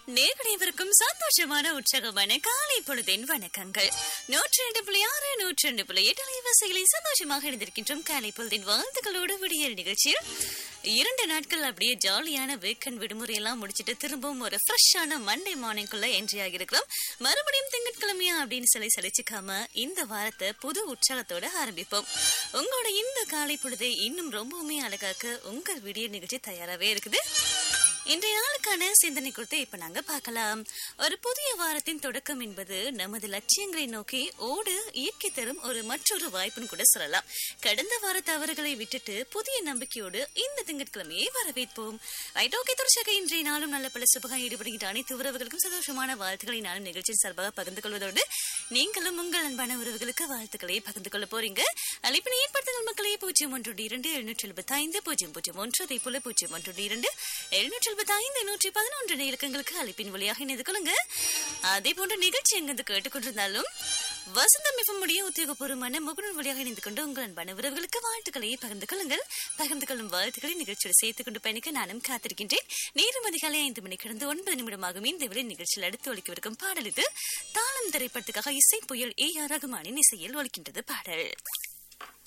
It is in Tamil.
நேரடியவருக்கும் சந்தோஷமான உற்சாகமான காலை பொழுதின் வணக்கங்கள் நூற்றி ரெண்டு புள்ளி ஆறு நூற்றி ரெண்டு புள்ளி எட்டு அலைவரிசைகளை சந்தோஷமாக இணைந்திருக்கின்றோம் காலை பொழுதின் வாழ்த்துக்களோடு விடியல் நிகழ்ச்சியில் இரண்டு நாட்கள் அப்படியே ஜாலியான வீக்கெண்ட் விடுமுறை எல்லாம் முடிச்சிட்டு திரும்பவும் ஒரு ஃப்ரெஷ்ஷான மண்டே மார்னிங்குள்ள என்ட்ரி ஆகியிருக்கிறோம் மறுபடியும் திங்கட்கிழமையா அப்படின்னு சொல்லி சலிச்சுக்காம இந்த வாரத்தை புது உற்சாகத்தோட ஆரம்பிப்போம் உங்களோட இந்த காலை பொழுதை இன்னும் ரொம்பவுமே அழகாக்க உங்கள் வீடியோ நிகழ்ச்சி தயாராகவே இருக்குது இன்றைய நாளுக்கான சிந்தனை குறித்து இப்ப நாங்க பார்க்கலாம் ஒரு புதிய வாரத்தின் தொடக்கம் என்பது நமது லட்சியங்களை நோக்கி ஓடு இயக்கி தரும் ஒரு மற்றொரு வாய்ப்புன்னு கூட சொல்லலாம் கடந்த வார தவறுகளை விட்டுட்டு புதிய நம்பிக்கையோடு இந்த திங்கட்கிழமையை வரவேற்போம் ரைட் ஓகே தொடர்ச்சியாக இன்றைய நாளும் நல்ல பல சுபகம் ஈடுபடுகின்ற அனைத்து உறவுகளுக்கும் சந்தோஷமான வாழ்த்துக்களை நானும் நிகழ்ச்சியின் சார்பாக பகிர்ந்து கொள்வதோடு நீங்களும் உங்கள் அன்பான உறவுகளுக்கு வாழ்த்துக்களை பகிர்ந்து கொள்ள போறீங்க அழைப்பினை ஏற்படுத்துங்கள் மக்களே பூஜ்ஜியம் ஒன்று இரண்டு எழுநூற்றி எழுபத்தி ஐந்து பூஜ்ஜியம் பூஜ்ஜியம் ஒன்று அதே போல பூஜ்ஜியம் ஒன்று இரண்டு எழுநூற்றி எழுபத்தி ஐந்து நூற்றி பதினொன்று இலக்கங்களுக்கு அழைப்பின் வழியாக இணைந்து கொள்ளுங்க அதே போன்ற நிகழ்ச்சி எங்கிருந்து கேட்டுக்கொண்டிருந்தாலும் வசந்தம் மிகமுடைய உத்தியோகபூர்வமான முகநூல் வழியாக இணைந்து கொண்டு உங்கள் அன்பான உறவுகளுக்கு வாழ்த்துக்களை பகிர்ந்து கொள்ளுங்கள் பகிர்ந்து கொள்ளும் வாழ்த்துக்களை நிகழ்ச்சியோடு சேர்த்துக் கொண்டு பயணிக்க நானும் காத்திருக்கின்றேன் நேரம் அதிகாலை ஐந்து மணி கடந்து ஒன்பது நிமிடமாகும் இந்த வேளை நிகழ்ச்சியில் அடுத்து ஒழிக்கவிருக்கும் பாடல் இது தாளம் திரைப்படத்துக்காக இசை புயல் ஏ ஆர் ரகுமானின் இசையில் ஒழிக்கின்றது பாடல்